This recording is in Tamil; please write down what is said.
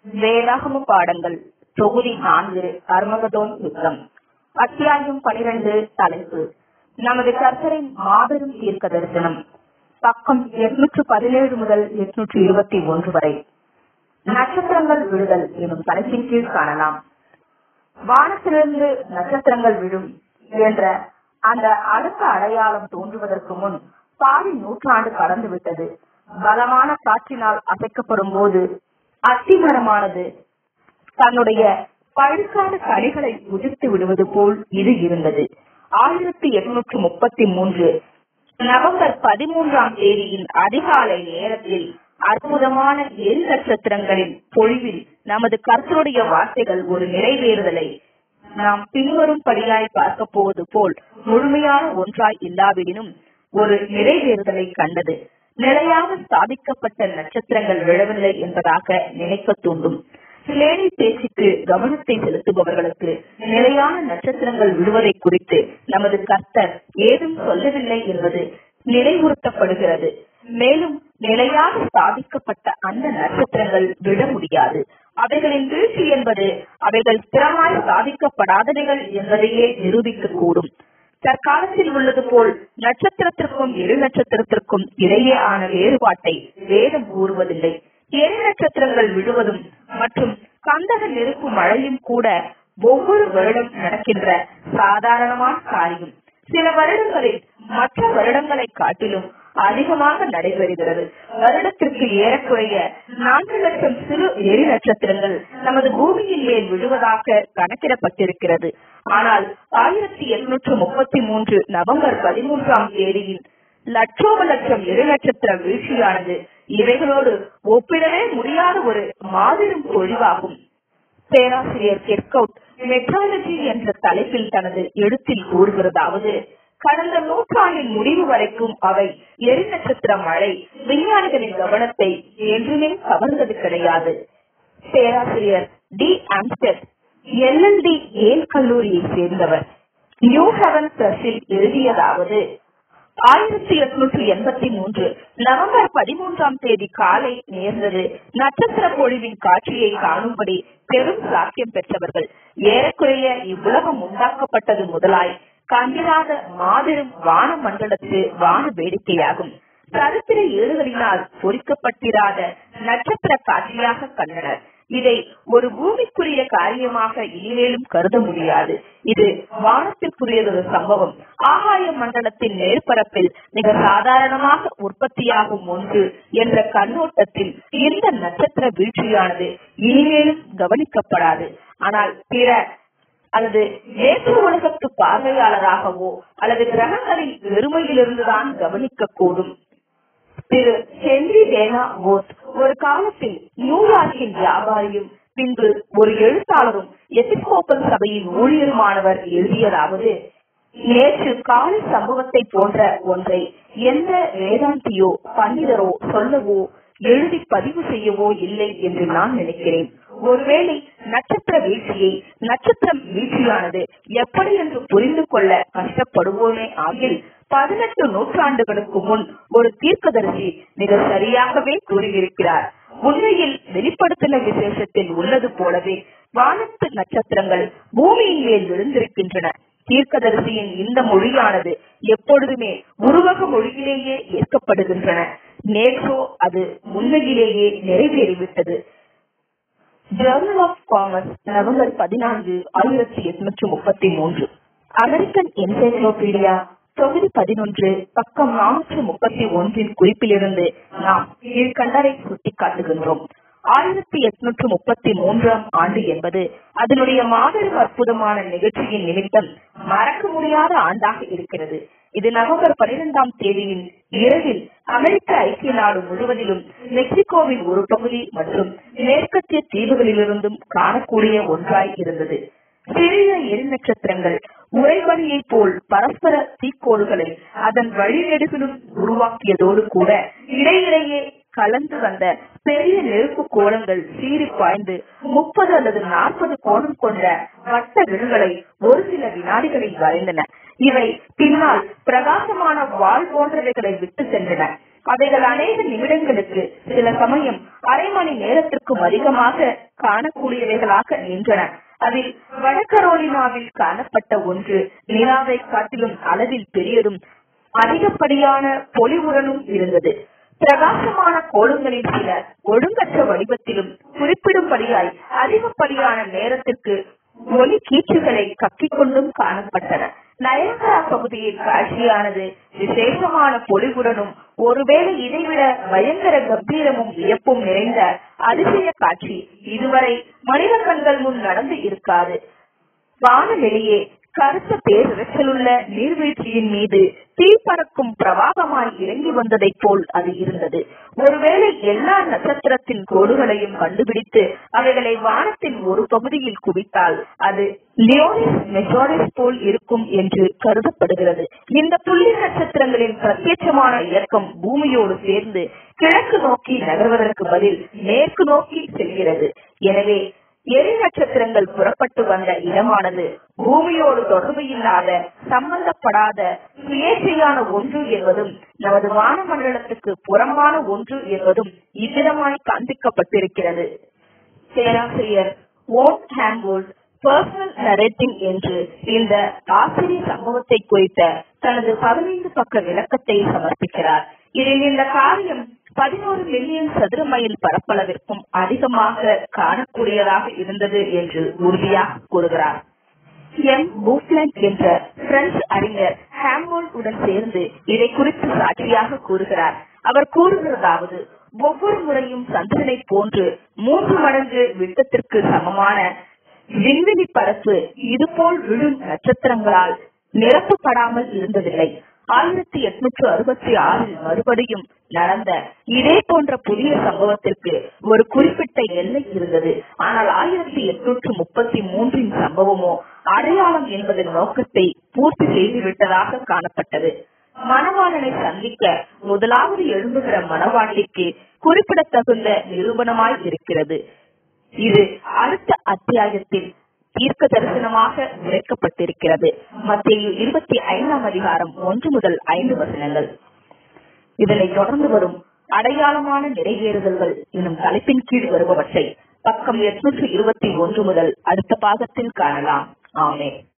வேதாகம பாடங்கள் தொகுதி நான்கு அர்மகதோன் யுத்தம் அத்தியாயம் பனிரெண்டு தலைப்பு நமது கர்த்தரின் மாபெரும் தீர்க்க தரிசனம் பக்கம் எட்நூற்று பதினேழு முதல் எட்நூற்று இருபத்தி ஒன்று வரை நட்சத்திரங்கள் விழுதல் எனும் தலைப்பின் கீழ் காணலாம் வானத்திலிருந்து நட்சத்திரங்கள் விழும் என்ற அந்த அடுத்த அடையாளம் தோன்றுவதற்கு முன் பாதி நூற்றாண்டு கடந்து விட்டது பலமான காற்றினால் அசைக்கப்படும் போது அத்திமரமானது தன்னுடைய பழுக்கான கனிகளை உதிர்த்து விடுவது போல் இது இருந்தது ஆயிரத்தி எட்நூற்று முப்பத்தி மூன்று நவம்பர் பதிமூன்றாம் தேதியின் அதிகாலை நேரத்தில் அற்புதமான எரி நட்சத்திரங்களின் பொழிவில் நமது கர்த்தருடைய வார்த்தைகள் ஒரு நிறைவேறுதலை நாம் பின்வரும்படியாய் பார்க்க போவது போல் முழுமையான ஒன்றாய் இல்லாவிடினும் ஒரு நிறைவேறுதலை கண்டது நிலையாக ஸ்தாபிக்கப்பட்ட நட்சத்திரங்கள் விழவில்லை என்பதாக நினைக்க தூண்டும் சிலேனி பேச்சுக்கு கவனத்தை செலுத்துபவர்களுக்கு நிலையான நட்சத்திரங்கள் விழுவதை குறித்து நமது கர்த்தர் ஏதும் சொல்லவில்லை என்பது நினைவுறுத்தப்படுகிறது மேலும் நிலையாக ஸ்தாபிக்கப்பட்ட அந்த நட்சத்திரங்கள் விட முடியாது அவைகளின் வீழ்ச்சி என்பது அவைகள் ஸ்திரமாய் சாதிக்கப்படாதவைகள் என்பதையே நிரூபிக்க கூடும் தற்காலத்தில் உள்ளது போல் நட்சத்திரத்திற்கும் எரு நட்சத்திரத்திற்கும் இடையே ஆன வேறுபாட்டை வேதம் கூறுவதில்லை எரி நட்சத்திரங்கள் விழுவதும் மற்றும் கந்தக நெருப்பு மழையும் கூட ஒவ்வொரு வருடம் நடக்கின்ற சாதாரணமான காரியம் சில வருடங்களில் மற்ற வருடங்களை காட்டிலும் அதிகமாக நடைபெறுகிறது வருடத்திற்கு ஏறக்குறைய நான்கு லட்சம் சிறு எரி நட்சத்திரங்கள் நமது பூமியின் மேல் விழுவதாக கணக்கிடப்பட்டிருக்கிறது ஆனால் ஆயிரத்தி எட்நூற்று முப்பத்தி மூன்று நவம்பர் பதிமூன்றாம் தேதியில் லட்சோப லட்சம் எரு நட்சத்திர வீழ்ச்சியானது இவைகளோடு ஒப்பிடவே முடியாத ஒரு மாபெரும் பொழிவாகும் பேராசிரியர் கெர்கவுட் மெட்ராலஜி என்ற தலைப்பில் தனது எழுத்தில் கூறுகிறதாவது கடந்த நூற்றாண்டின் முடிவு வரைக்கும் அவை எரி நட்சத்திர மழை விஞ்ஞானிகளின் கவனத்தை என்றுமே கவர்ந்தது கிடையாது பேராசிரியர் டி ஆம்ஸ்டெட் எல்எல்டி ஏல் கல்லூரியை சேர்ந்தவர் நியூ ஹெவன் பிரஸில் எழுதியதாவது ஆயிரத்தி எட்நூற்றி எண்பத்தி மூன்று நவம்பர் பதிமூன்றாம் தேதி காலை நேர்ந்தது நட்சத்திர பொழிவின் காட்சியை காணும்படி பெரும் சாக்கியம் பெற்றவர்கள் ஏறக்குறைய இவ்வுலகம் உண்டாக்கப்பட்டது முதலாய் கண்டிராத மாபெரும் வான மண்டலத்து வான வேடிக்கையாகும் சரித்திர ஏடுகளினால் பொறிக்கப்பட்டிராத நட்சத்திர காட்சியாக கண்டனர் இதை ஒரு பூமிக்குரிய காரியமாக இனிமேலும் கருத முடியாது இது வானத்திற்குரியதொரு சம்பவம் ஆகாய மண்டலத்தின் மேற்பரப்பில் மிக சாதாரணமாக உற்பத்தியாகும் ஒன்று என்ற கண்ணோட்டத்தில் இந்த நட்சத்திர வீழ்ச்சியானது இனிமேலும் கவனிக்கப்படாது ஆனால் பிற அல்லது வேற்று உலகத்து பார்வையாளராகவோ அல்லது கிரகங்களின் வெறுமையிலிருந்துதான் கவனிக்க கூடும் திரு ஹென்ரி டேனா போத் ஒரு காலத்தில் நியூயார்க்கின் வியாபாரியும் பின்பு ஒரு எழுத்தாளரும் எபிஸ்கோப்பல் சபையின் ஊழியருமானவர் எழுதியதாவது நேற்று காலை சம்பவத்தை போன்ற ஒன்றை எந்த வேதாந்தியோ பண்டிதரோ சொல்லவோ எழுதி பதிவு செய்யவோ இல்லை என்று நான் நினைக்கிறேன் ஒருவேளை நட்சத்திர வீழ்ச்சியை நட்சத்திரம் வீழ்ச்சியானது எப்படி என்று புரிந்து கொள்ள கஷ்டப்படுவோமே ஆகில் பதினெட்டு நூற்றாண்டுகளுக்கு முன் ஒரு தீர்க்கதரிசி மிக சரியாகவே கூறியிருக்கிறார் உண்மையில் வெளிப்படுத்தின விசேஷத்தில் உள்ளது போலவே வானத்து நட்சத்திரங்கள் பூமியின் மேல் விழுந்திருக்கின்றன தீர்க்கதரிசியின் இந்த மொழியானது எப்பொழுதுமே உருவக மொழியிலேயே ஏற்கப்படுகின்றன நேற்றோ அது உண்மையிலேயே நிறைவேறிவிட்டது ஜேர்னல் ஆஃப் காமர்ஸ் நவம்பர் பதினான்கு ஆயிரத்தி எட்நூற்று முப்பத்தி மூன்று அமெரிக்கன் என்சைக்ளோபீடியா தொகுதி பதினொன்று பக்கம் நானூற்று முப்பத்தி ஒன்றின் குறிப்பிலிருந்து நாம் கீழ்கண்டரை சுட்டிக்காட்டுகின்றோம் ஆயிரத்தி எட்நூற்று முப்பத்தி மூன்றாம் ஆண்டு என்பது அதனுடைய மாபெரும் அற்புதமான நிகழ்ச்சியின் நிமித்தம் மறக்க முடியாத ஆண்டாக இருக்கிறது இது நவம்பர் பனிரெண்டாம் தேதியின் இரவில் அமெரிக்க ஐக்கிய நாடு முழுவதிலும் மெக்சிகோவின் ஒரு பகுதி மற்றும் மேற்கத்திய தீவுகளிலிருந்தும் காணக்கூடிய ஒன்றாய் இருந்தது சிறிய எரி நட்சத்திரங்கள் உறைபனியை போல் பரஸ்பர தீக்கோள்களை அதன் வழிநெடுகளும் உருவாக்கியதோடு கூட இடையிடையே கலந்து வந்த பெரிய நெருப்பு கோணங்கள் சீறி பாய்ந்து முப்பது அல்லது நாற்பது கோணம் கொண்ட வட்ட விடுகளை ஒரு சில வினாடிகளில் வரைந்தன இவை பின்னால் பிரகாசமான வாள் போன்றவைகளை விட்டு சென்றன அவைகள் அநேக நிமிடங்களுக்கு சில சமயம் அரை மணி நேரத்திற்கும் அதிகமாக காணக்கூடியவைகளாக நின்றன அதில் வடகரோலினாவில் காணப்பட்ட ஒன்று நிலாவை காட்டிலும் அளவில் பெரியதும் அதிகப்படியான பொலிவுடனும் இருந்தது பிரகாசமான கோலங்களின் சில ஒழுங்கற்ற வடிவத்திலும் குறிப்பிடும்படியாய் அதிகப்படியான நேரத்திற்கு ஒலி கீச்சுகளை கக்கிக் கொண்டும் காணப்பட்டன நயன்கரா பகுதியில் காட்சியானது விசேஷமான பொலிவுடனும் ஒருவேளை இதைவிட பயங்கர கம்பீரமும் வியப்பும் நிறைந்த அதிசய காட்சி இதுவரை மனித கண்கள் முன் நடந்து இருக்காது வானவெளியே கருத்த பேரிரைச்சலுள்ள நீர்வீழ்ச்சியின் மீது தீ பறக்கும் பிரவாகமாய் இறங்கி வந்ததைப் போல் அது இருந்தது ஒருவேளை எல்லா நட்சத்திரத்தின் கோடுகளையும் கண்டுபிடித்து அவைகளை வானத்தின் ஒரு பகுதியில் குவித்தால் அது லியோனிஸ் மெஜோரிஸ் போல் இருக்கும் என்று கருதப்படுகிறது இந்த புள்ளி நட்சத்திரங்களின் பிரத்யட்சமான இயக்கம் பூமியோடு சேர்ந்து கிழக்கு நோக்கி நகர்வதற்கு பதில் மேற்கு நோக்கி செல்கிறது எனவே எரி நட்சத்திரங்கள் புறப்பட்டு வந்த இடமானது பூமியோடு தொடர்பு இல்லாத சம்பந்தப்படாத சுயேட்சையான ஒன்று என்பதும் நமது வானமண்டலத்துக்கு புறம்பான ஒன்று என்பதும் இவ்விதமாய் காண்பிக்கப்பட்டிருக்கிறது பேராசிரியர் ஓன் ஹேம்போல்ட் பர்சனல் நரேட்டிங் என்று இந்த ஆசிரிய சம்பவத்தை குறித்த தனது பதினைந்து பக்க விளக்கத்தை சமர்ப்பிக்கிறார் இதில் இந்த காரியம் பதினோரு மில்லியன் சதுர மைல் பரப்பளவிற்கும் அதிகமாக காணக்கூடியதாக இருந்தது என்று உறுதியாக கூறுகிறார் எம் பூஃப்லண்ட் என்ற பிரெஞ்சு அறிஞர் ஹாம்போல்ட் உடன் சேர்ந்து இதை குறித்து சாட்சியாக கூறுகிறார் அவர் கூறுகிறதாவது ஒவ்வொரு முறையும் சந்திரனை போன்று மூன்று மடங்கு விட்டத்திற்கு சமமான விண்வெளி பரப்பு இதுபோல் விழும் நட்சத்திரங்களால் நிரப்பப்படாமல் இருந்ததில்லை ஆயிரத்தி எட்நூற்று அறுபத்தி ஆறில் மறுபடியும் நடந்த இதே போன்ற புதிய சம்பவத்திற்கு ஒரு குறிப்பிட்ட எல்லை இருந்தது ஆனால் ஆயிரத்தி எட்நூற்று முப்பத்தி மூன்றின் சம்பவமோ அடையாளம் என்பதன் நோக்கத்தை பூர்த்தி செய்துவிட்டதாக காணப்பட்டது மணவாளனை சந்திக்க முதலாவது எழும்புகிற மணவாட்டிக்கு குறிப்பிடத்தகுந்த நிரூபணமாய் இருக்கிறது இது அடுத்த அத்தியாயத்தில் தீர்க்க தரிசனமாக உரைக்கப்பட்டிருக்கிறது மத்திய இருபத்தி ஐந்தாம் அதிகாரம் ஒன்று முதல் ஐந்து வசனங்கள் இதனை தொடர்ந்து வரும் அடையாளமான நிறைவேறுதல்கள் என்னும் தலைப்பின் கீழ் வருபவற்றை பக்கம் எட்நூற்று இருபத்தி ஒன்று முதல் அடுத்த பாகத்தில் காணலாம் ஆமே